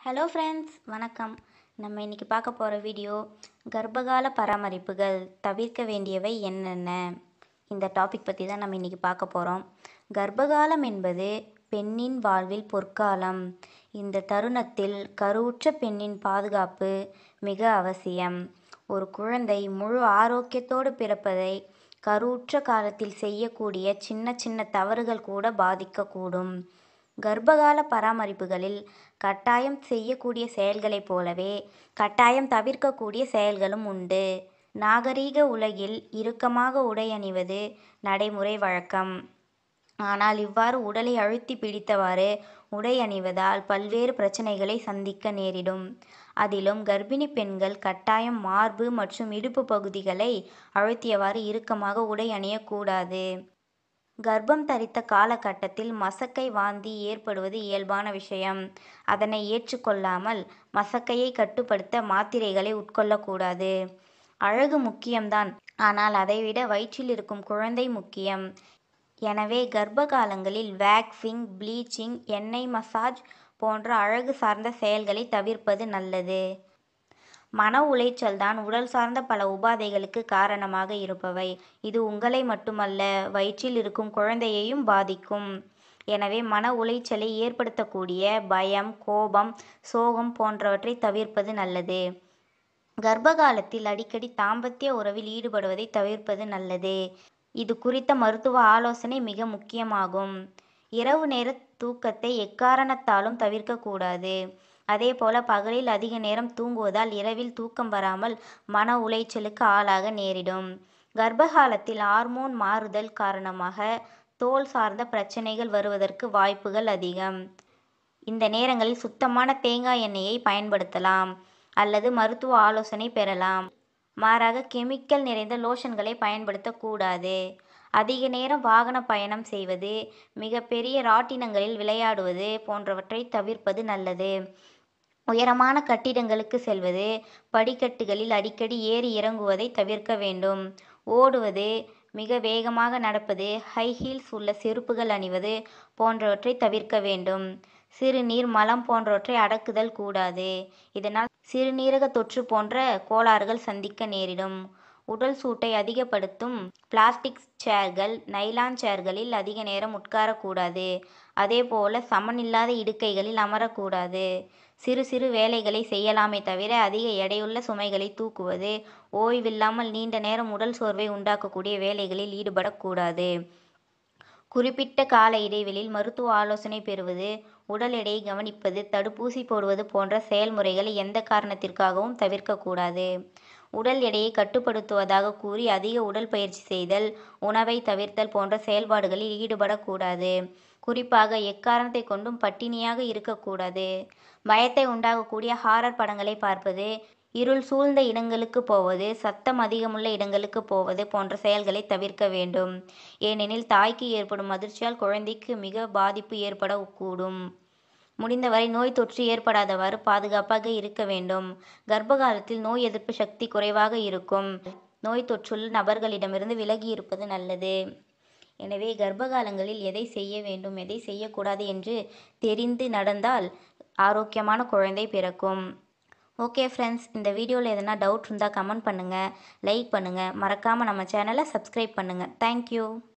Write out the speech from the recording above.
hello friends வணக்கம் நம்ம இன்றைக்கி பார்க்க போகிற வீடியோ கர்ப்பகால பராமரிப்புகள் தவிர்க்க வேண்டியவை என்னென்ன இந்த டாபிக் பற்றி தான் நம்ம இன்றைக்கி பார்க்க போகிறோம் கர்ப்பகாலம் என்பது பெண்ணின் வாழ்வில் பொற்காலம் இந்த தருணத்தில் கருவுற்ற பெண்ணின் பாதுகாப்பு மிக அவசியம் ஒரு குழந்தை முழு ஆரோக்கியத்தோடு பிறப்பதை கருவுற்ற காலத்தில் செய்யக்கூடிய சின்ன சின்ன தவறுகள் கூட பாதிக்கக்கூடும் கர்ப்பகால பராமரிப்புகளில் கட்டாயம் செய்யக்கூடிய செயல்களைப் போலவே கட்டாயம் தவிர்க்கக்கூடிய செயல்களும் உண்டு நாகரீக உலகில் இறுக்கமாக உடை அணிவது நடைமுறை வழக்கம் ஆனால் இவ்வாறு உடலை அழுத்தி பிடித்தவாறு உடை அணிவதால் பல்வேறு பிரச்சனைகளை சந்திக்க நேரிடும் அதிலும் கர்ப்பிணி பெண்கள் கட்டாயம் மார்பு மற்றும் இடுப்பு பகுதிகளை அழுத்தியவாறு இறுக்கமாக உடை அணியக்கூடாது கர்ப்பம் தரித்த காலகட்டத்தில் மசக்கை வாந்தி ஏற்படுவது இயல்பான விஷயம் அதனை ஏற்றுக்கொள்ளாமல் மசக்கையை கட்டுப்படுத்த மாத்திரைகளை உட்கொள்ளக்கூடாது அழகு முக்கியம்தான் ஆனால் அதைவிட வயிற்றில் இருக்கும் குழந்தை முக்கியம் எனவே கர்ப்ப காலங்களில் வேக்சிங் ப்ளீச்சிங் எண்ணெய் மசாஜ் போன்ற அழகு சார்ந்த செயல்களை தவிர்ப்பது நல்லது மன உளைச்சல் தான் உடல் சார்ந்த பல உபாதைகளுக்கு காரணமாக இருப்பவை இது உங்களை மட்டுமல்ல வயிற்றில் இருக்கும் குழந்தையையும் பாதிக்கும் எனவே மன உளைச்சலை ஏற்படுத்தக்கூடிய பயம் கோபம் சோகம் போன்றவற்றை தவிர்ப்பது நல்லது கர்ப்ப காலத்தில் அடிக்கடி தாம்பத்திய உறவில் ஈடுபடுவதை தவிர்ப்பது நல்லது இது குறித்த மருத்துவ ஆலோசனை மிக முக்கியமாகும் இரவு நேர தூக்கத்தை எக்காரணத்தாலும் தவிர்க்கக்கூடாது அதே போல பகலில் அதிக நேரம் தூங்குவதால் இரவில் தூக்கம் வராமல் மன உளைச்சலுக்கு ஆளாக நேரிடும் கர்ப்பகாலத்தில் ஹார்மோன் மாறுதல் காரணமாக தோல் சார்ந்த பிரச்சனைகள் வருவதற்கு வாய்ப்புகள் அதிகம் இந்த நேரங்களில் சுத்தமான தேங்காய் எண்ணெயை பயன்படுத்தலாம் அல்லது மருத்துவ ஆலோசனை பெறலாம் மாறாக கெமிக்கல் நிறைந்த லோஷன்களை பயன்படுத்தக்கூடாது அதிக நேரம் வாகன பயணம் செய்வது மிகப்பெரிய ராட்டினங்களில் விளையாடுவது போன்றவற்றை தவிர்ப்பது நல்லது உயரமான கட்டிடங்களுக்கு செல்வது படிக்கட்டுகளில் அடிக்கடி ஏறி இறங்குவதை தவிர்க்க வேண்டும் ஓடுவது மிக வேகமாக நடப்பது ஹை ஹீல்ஸ் உள்ள செருப்புகள் அணிவது போன்றவற்றை தவிர்க்க வேண்டும் சிறுநீர் மலம் போன்றவற்றை அடக்குதல் கூடாது இதனால் சிறுநீரக தொற்று போன்ற கோளாறுகள் சந்திக்க நேரிடும் உடல் சூட்டை அதிகப்படுத்தும் பிளாஸ்டிக் சேர்கள் நைலான் சேர்களில் அதிக நேரம் உட்காரக்கூடாது அதேபோல சமனில்லாத இடுக்கைகளில் அமரக்கூடாது சிறு சிறு வேலைகளை செய்யலாமே தவிர அதிக எடையுள்ள சுமைகளை தூக்குவது ஓய்வில்லாமல் நீண்ட நேரம் உடல் சோர்வை உண்டாக்கக்கூடிய வேலைகளில் ஈடுபடக்கூடாது குறிப்பிட்ட கால இடைவெளியில் மருத்துவ ஆலோசனை பெறுவது உடல் எடையை கவனிப்பது தடுப்பூசி போடுவது போன்ற செயல்முறைகளை எந்த காரணத்திற்காகவும் தவிர்க்கக்கூடாது உடல் எடையை கட்டுப்படுத்துவதாக கூறி அதிக உடல் பயிற்சி செய்தல் உணவை தவிர்த்தல் போன்ற செயல்பாடுகளில் ஈடுபடக்கூடாது குறிப்பாக எக்காரணத்தை கொண்டும் பட்டினியாக இருக்கக்கூடாது பயத்தை உண்டாகக்கூடிய ஹாரர் படங்களை பார்ப்பது இருள் சூழ்ந்த இடங்களுக்கு போவது சத்தம் அதிகமுள்ள இடங்களுக்கு போவது போன்ற செயல்களை தவிர்க்க வேண்டும் ஏனெனில் தாய்க்கு ஏற்படும் அதிர்ச்சியால் குழந்தைக்கு மிக பாதிப்பு ஏற்படக்கூடும் முடிந்தவரை நோய் தொற்று ஏற்படாதவாறு பாதுகாப்பாக இருக்க வேண்டும் கர்ப்ப காலத்தில் நோய் எதிர்ப்பு சக்தி குறைவாக இருக்கும் நோய் தொற்றுள்ள நபர்களிடமிருந்து விலகி இருப்பது நல்லது எனவே கர்ப்ப காலங்களில் எதை செய்ய வேண்டும் எதை செய்யக்கூடாது என்று தெரிந்து நடந்தால் ஆரோக்கியமான குழந்தை பிறக்கும் ஓகே ஃப்ரெண்ட்ஸ் இந்த வீடியோவில் எதனா டவுட் இருந்தால் கமெண்ட் பண்ணுங்கள் லைக் பண்ணுங்கள் மறக்காமல் நம்ம சேனலை சப்ஸ்கிரைப் பண்ணுங்கள் தேங்க்யூ